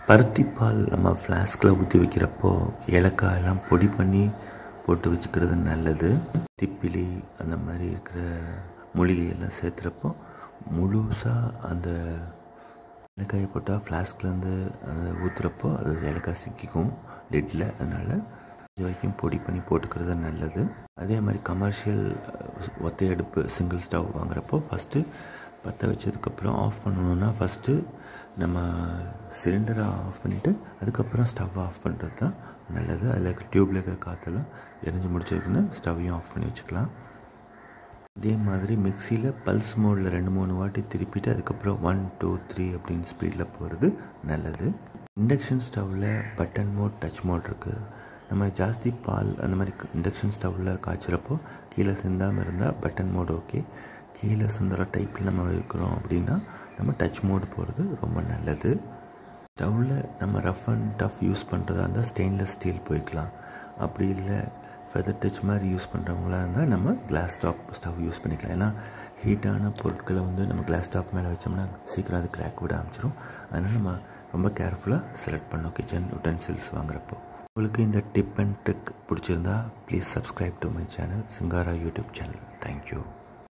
பருத்தி பால் நம்ம ஃப்ளாஸ்கில் ஊற்றி வைக்கிறப்போ ஏலக்காய் எல்லாம் பொடி பண்ணி போட்டு வச்சுக்கிறது நல்லது திப்பிலி அந்த மாதிரி இருக்கிற மூலிகையெல்லாம் சேர்த்துறப்போ முழுசாக அந்த ஏலக்காயை போட்டால் ஃப்ளாஸ்க்லேருந்து ஊற்றுறப்போ அது ஏலக்காய் சிக்கிக்கும் லிட்டில் அதனால் இது வரைக்கும் பொடி பண்ணி போட்டுக்கிறது நல்லது அதே மாதிரி கமர்ஷியல் ஒத்தை அடுப்பு சிங்கிள் ஸ்டவ் வாங்குறப்போ ஃபஸ்ட்டு பற்ற வச்சதுக்கப்புறம் ஆஃப் பண்ணணுன்னா ஃபஸ்ட்டு நம்ம சிலிண்டரை ஆஃப் பண்ணிவிட்டு அதுக்கப்புறம் ஸ்டவ் ஆஃப் பண்ணுறது தான் நல்லது அதில் டியூப்பில் இருக்கிற காற்றெல்லாம் எரிஞ்சு முடிச்சதுக்குன்னு ஸ்டவ்வையும் ஆஃப் பண்ணி வச்சுக்கலாம் இதே மாதிரி மிக்சியில் பல்ஸ் மோடில் ரெண்டு மூணு வாட்டி திருப்பிட்டு அதுக்கப்புறம் ஒன் டூ த்ரீ அப்படின்னு ஸ்பீடில் போகிறது நல்லது இண்டக்ஷன் ஸ்டவ்வில் பட்டன் மோட் டச் மோட் இருக்குது நம்ம ஜாஸ்தி பால் அந்த மாதிரி இண்டக்ஷன் ஸ்டவ்வில் காய்ச்சிறப்போ கீழே சிந்தாமல் இருந்தால் பட்டன் மோட் ஓகே கீழே சிந்துற டைப்பில் நம்ம இருக்கிறோம் அப்படின்னா நம்ம டச் மோடு போகிறது ரொம்ப நல்லது ஸ்டவ்வில் நம்ம ரஃப் அண்ட் டஃப் யூஸ் பண்ணுறதா இருந்தால் ஸ்டெயின்லெஸ் ஸ்டீல் போய்க்கலாம் அப்படி இல்லை ஃபெதர் டச் மாதிரி யூஸ் பண்ணுறவங்களா இருந்தால் நம்ம கிளாஸ் டாப் ஸ்டவ் யூஸ் பண்ணிக்கலாம் ஏன்னா ஹீட்டான பொருட்களை வந்து நம்ம கிளாஸ் டாப் மேலே வச்சோம்னா சீக்கிரம் அது கிராக் விட ஆரம்பிச்சிடும் அதனால் நம்ம ரொம்ப கேர்ஃபுல்லாக செலக்ட் பண்ணோம் கிச்சன் யுட்டன்சில்ஸ் வாங்குறப்போ உங்களுக்கு இந்த டிப் அண்ட் ட்ரிக் பிடிச்சிருந்தா please subscribe to my channel Singara YouTube channel thank you